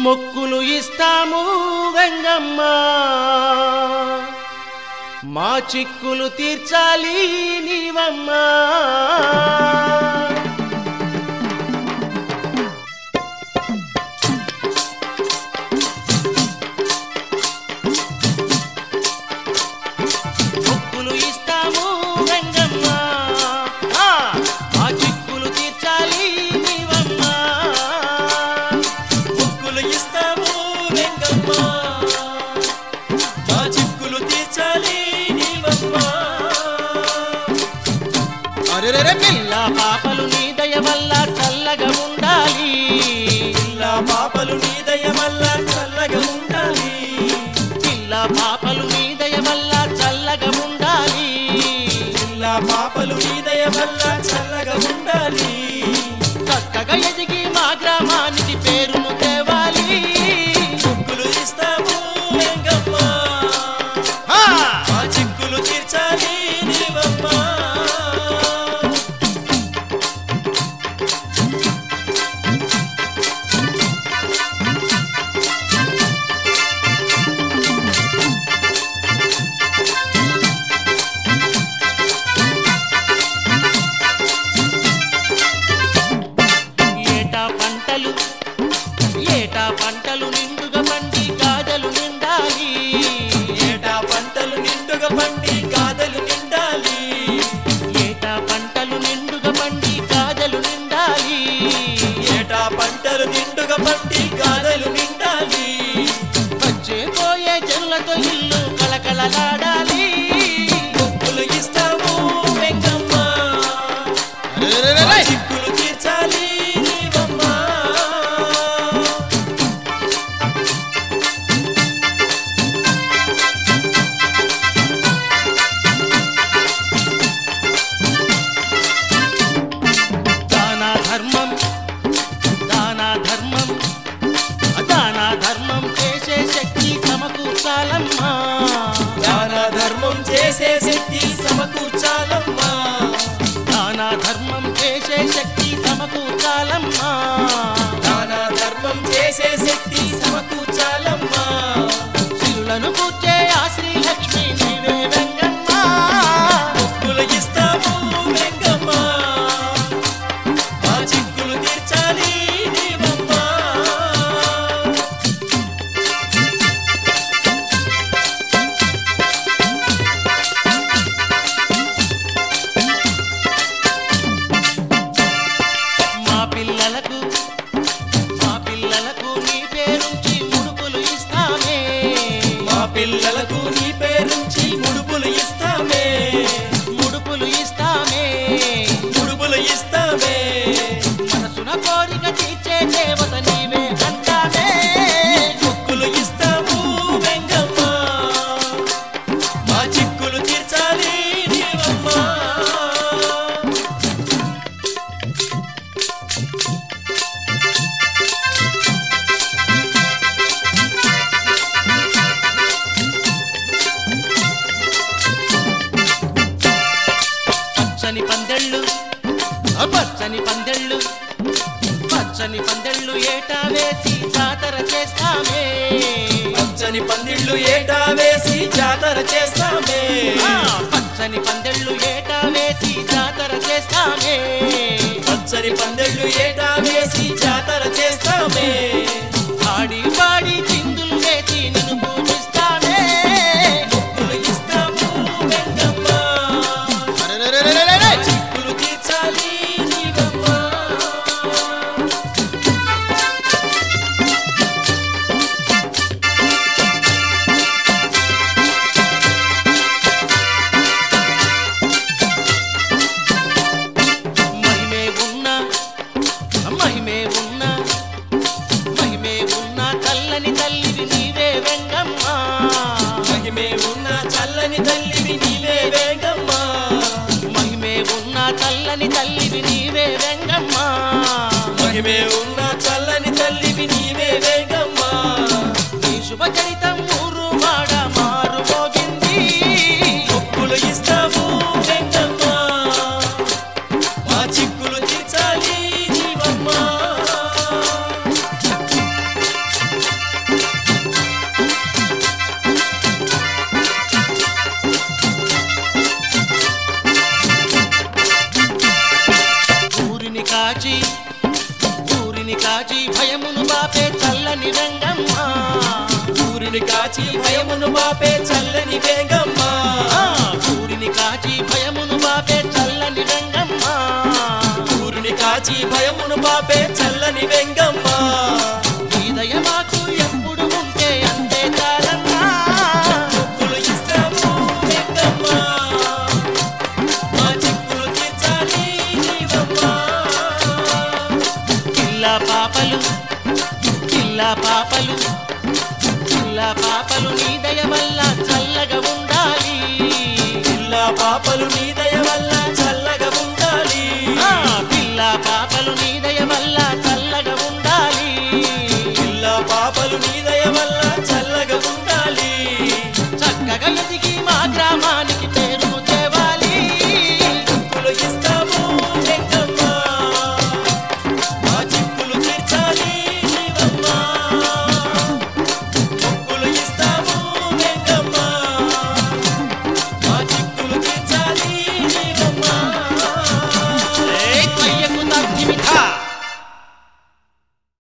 మొక్కులు ఇస్తాము వెంగమ్మ మా చిక్కులు తీర్చాలి నీవమ్మా మొక్కులు ఇస్తాము వెంగమ్మ ఆ, మా చిక్కులు తీర్చాలి నీవమ్మా ముక్కులు ఇస్తాము వెంగమ్మ మా చిక్కులు తీర్చాలి నీవమ్మ అరెరెరె పిల్ల పాపలు నీ దయ వల్ల చల్లగా ఉండాలి పిల్ల పాపలు నీ దయ వల్ల చల్లగా ఉండాలి పిల్ల పాపలు నీ దయ వల్ల చల్లగా ఉండాలి పిల్ల పాపలు నీ దయ వల్ల చల్లగా ఉండాలి చక్కగా ఎదిగి మా గ్రామానికి పేరును తేవాలి ముక్కులు ఇస్తాము వెంగమ్మ ఆ! మా చిక్కులు తీర్చాలి నీవమ్మ ఏటా పంటలు ఏటా పంటలు నిండుగా పండి గాజలు నిండాలి ఏటా పంటలు నిండుగా పండి కాదలు నిండాలి ఏటా పంటలు నిండుగా పండి గాజలు నిండాలి ఏటా పంటలు నిండుగా పండి కాదలు నిండాలి వచ్చే పోయే జనులతో ఇల్లు కలకలలాడాలి ముక్కులు ఇస్తాము వెంగమ్మ మా చిక్కులు తీర్చాలి నీవమ్మ దానా ధర్మం దానా ధర్మం దానా ధర్మం చేసే శక్తి సమకూర్చాలమ్మా దాన ధర్మం చేసే శక్తి సమకూర్చాలమ్మా దానా ధర్మం చేసే శక్తి సమకూర్చాలమ్మా దాన ధర్మం చేసే శక్తి సమకూర్చాలమ్మా శిరులను కూర్చే ఆ శ్రీ లక్ష్మి నీవే వెంగమ్మ ముక్కులు ఇస్తాము వెంగమ్మ మా చిక్కులు తీర్చాలి నీవమ్మ మా పిల్లలకు మా పిల్లలకు నీ పేరుంచి ముడుపులు ఇస్తామే మా పిల్లలకు నీ పేరుంచి ముడుపులు ఇస్తామే ముడుపులు ఇస్తామే ముడుపులు ఇస్తామే మనసున కోరిక తీర్చే దేవత నీవే అంటామే ముక్కులు ఇస్తాము వెంగమ్మ మా చిక్కులు తీర్చాలి నీవమ్మ పచ్చని పందెళ్ళు ఆ పచ్చని పందెళ్ళు పచ్చని పందెళ్ళు ఏటా వేసి జాతర చేస్తామే పచ్చని పందిళ్ళు ఏటా వేసి జాతర చేస్తామే ఆ, పచ్చని పందెళ్ళు ఏటా వేసి జాతర చేస్తామే పచ్చని పందిళ్ళు ఏటా వేసి జాతర చేస్తామే ఆడి పాడి చిందులు వేసి నిన్ను పూజిస్తామే ముక్కులు ఇస్తాము వెంగమ్మ అరెరెరెరెరెరె! చిక్కులు తీర్చాలి నీవమ్మ మహిమే ఉన్న మహిమే ఉన్న మహిమే ఉన్న చల్లని తల్లివి నీవే వెంగమ్మ మహిమే ఉన్న చల్లని తల్లివి నీవే వేగమ్మ మహిమే ఉన్న చల్లని తల్లివి నీవే వెంగమ్మ మహిమే ఉన్న చల్లని తల్లివి నీవే వేగమ్మ నీ శుభ చరితం ఊరు వాడ మారు మోగింది ముక్కులు ఇస్తాము వెంగమ్మ మా చిక్కులు తీర్చాలి నీవమ్మ కాచి ఊరిని కాచి భయమును బాపే చల్లని రంగమ్మ ఊరిని కాచి భయమును మాపే చల్లని వేగమ్మ ఆ, ఊరిని కాచి భయమును బాపే చల్లని రంగమ్మ ఊరిని కాచి భయమును మాపే చల్లని వెంగమ్మ నీ దయ మాకు ఎప్పుడు ఉంటే అంతే చాలమ్మా చిక్కులు ఇస్తాము వెంగమ్మ మా చిక్కులు తీర్చాలి నీవమ్మ కిల్లా పాపలు కిల్లా పాపలు కిల్లా పాపలు నీ దయ వల్ల చల్లగా ఉండాలి పిల్ల పాపలు నీ దయ వల్ల